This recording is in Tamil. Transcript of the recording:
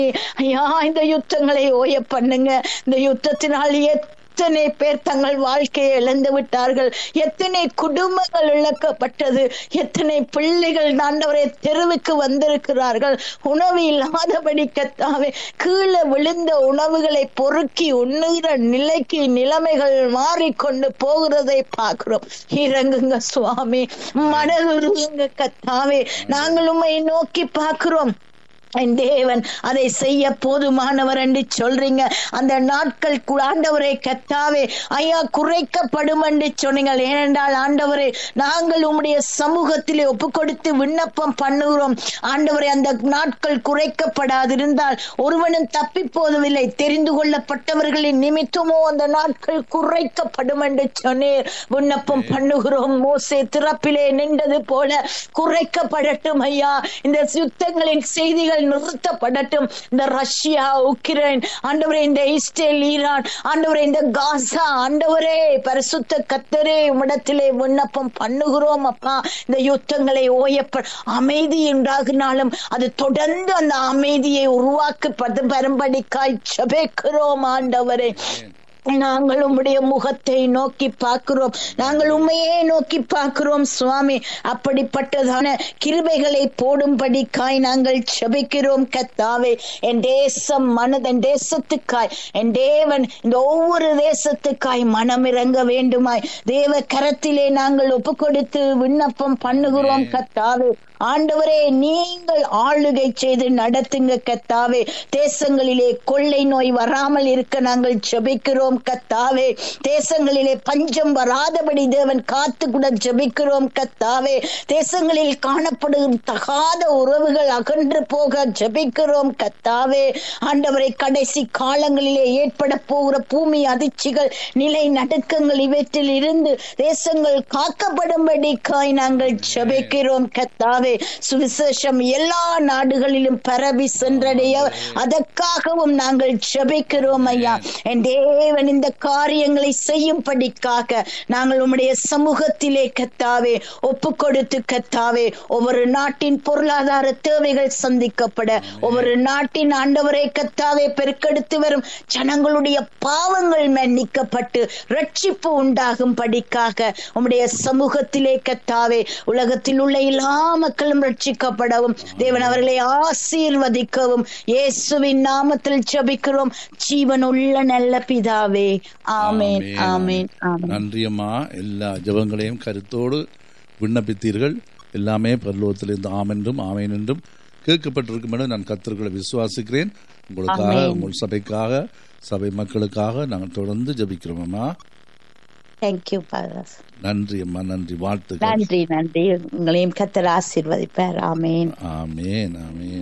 ஐயா இந்த யுத்தங்களை ஓய பண்ணுங்க இந்த யுத்தத்தினால் எத்தனை பேர் தங்கள் வாழ்க்கையை இழந்து விட்டார்கள் எத்தனை குடும்பங்கள் இழக்கப்பட்டது எத்தனை பிள்ளைகள் ஆண்டவரை தெருவுக்கு வந்திருக்கிறார்கள் உணவு இல்லாதபடி கத்தாவே கீழே விழுந்த உணவுகளை பொறுக்கி உண்ணுகிற நிலைக்கு நிலைமைகள் மாறிக்கொண்டு போகிறதை பார்க்கிறோம் இறங்குங்க சுவாமி மனதுருங்க கத்தாவே நாங்கள் உண்மை நோக்கி பார்க்கிறோம் என் தேவன் அதை செய்ய போதுமானவர் என்று சொல்றீங்க அந்த நாட்கள் கு- ஆண்டவரே கத்தாவே ஐயா குறைக்கப்படும் என்று சொன்னீங்க ஏனென்றால் ஆண்டவரே நாங்கள் உம்முடைய சமூகத்திலே ஒப்பு கொடுத்து விண்ணப்பம் பண்ணுகிறோம் ஆண்டவரே அந்த நாட்கள் குறைக்கப்படாதிருந்தால் ஒருவனும் தப்பி போவதில்லை தெரிந்து கொள்ளப்பட்டவர்களின் நிமித்தமோ அந்த நாட்கள் குறைக்கப்படும் என்று சொன்னீர் விண்ணப்பம் பண்ணுகிறோம் மோசே திறப்பிலே நின்றது போல குறைக்கப்படட்டும் ஐயா இந்த யுத்தங்களின் செய்திகள் நிறுத்தப்படட்டும் இந்த ரஷ்யா உக்ரைன் ஆண்டவரே இந்த இஸ்ரேல் ஈரான் ஆண்டவரே இந்த காசா ஆண்டவரே பரிசுத்த கத்தரே உம்மிடத்திலே விண்ணப்பம் பண்ணுகிறோம் அப்பா இந்த யுத்தங்களை ஓயப்ப அமைதி உண்டாகினாலும் அது தொடர்ந்து அந்த அமைதியை உருவாக்கப்பட்டு வரும்படிக்காய் ஜெபிக்கிறோம் ஆண்டவரே நாங்கள் உம்முடைய முகத்தை நோக்கி பார்க்கிறோம் நாங்கள் உண்மையே நோக்கி பார்க்கிறோம் சுவாமி அப்படிப்பட்டதான கிருபைகளை போடும்படிக்காய் நாங்கள் செபிக்கிறோம் கத்தாவே என் தேசம் மனது என் தேசத்துக்காய் என் தேவன் இந்த ஒவ்வொரு தேசத்துக்காய் மனம் இறங்க வேண்டுமாய் தேவ கரத்திலே நாங்கள் ஒப்பு கொடுத்து விண்ணப்பம் பண்ணுகிறோம் கத்தாவே ஆண்டவரே நீங்கள் ஆளுகை செய்து நடத்துங்க கத்தாவே தேசங்களிலே கொள்ளை நோய் வராமல் இருக்க நாங்கள் ஜெபிக்கிறோம் கத்தாவே தேசங்களிலே பஞ்சம் வராதபடி தேவன் காத்து கூட ஜெபிக்கிறோம் கத்தாவே தேசங்களில் காணப்படும் தகாத உறவுகள் அகன்று போக ஜெபிக்கிறோம் கத்தாவே ஆண்டவரை கடைசி காலங்களிலே ஏற்பட போகிற பூமி அதிர்ச்சிகள் நிலை நடுக்கங்கள் இவற்றில் இருந்து தேசங்கள் காக்கப்படும்படிக்காய் நாங்கள் ஜெபிக்கிறோம் கத்தாவே சுவிசேஷம் எல்லா நாடுகளிலும் பரவி சென்றடைய அதற்காகவும் நாங்கள் ஜெபிக்கிறோம் ஐயா என் தேவன் இந்த காரியங்களை செய்யும்படிக்காக நாங்கள் உம்முடைய சமூகத்திலே கத்தாவே ஒப்பு கொடுத்து கத்தாவே ஒவ்வொரு நாட்டின் பொருளாதார தேவைகள் சந்திக்கப்பட ஒவ்வொரு நாட்டின் ஆண்டவரை கத்தாவே பெருக்கெடுத்து வரும் ஜனங்களுடைய பாவங்கள் மன்னிக்கப்பட்டு ரட்சிப்பு உண்டாகும் படிக்காக உம்முடைய சமூகத்திலே கத்தாவே உலகத்தில் உள்ள எல்லா மக்களும் ரட்சிக்கப்படவும் தேவன் அவர்களை ஆசீர்வதிக்கவும் இயேசுவின் நாமத்தில் ஜெபிக்கிறோம் ஜீவனுள்ள நல்ல பிதாவே ஆமென் ஆமென் ஆமென் நன்றி அம்மா எல்லா ஜெபங்களையும் கருத்தோடு விண்ணப்பித்தீர்கள் எல்லாமே பரலோகத்திலிருந்து ஆம் என்றும் ஆமேன் என்றும் கேட்கப்பட்டிருக்கும் என நான் கத்தர்களை விசுவாசிக்கிறேன் உங்களுக்காக ஆமென். உங்கள் சபைக்காக சபை மக்களுக்காக நாங்கள் தொடர்ந்து ஜெபிக்கிறோம் அம்மா தேங்க்யூ பாதர் நன்றி அம்மா நன்றி வாழ்த்துக்கள் நன்றி நன்றி உங்களையும் கத்தர் ஆசீர்வதிப்பார் ஆமென் ஆமேன் ஆமேன்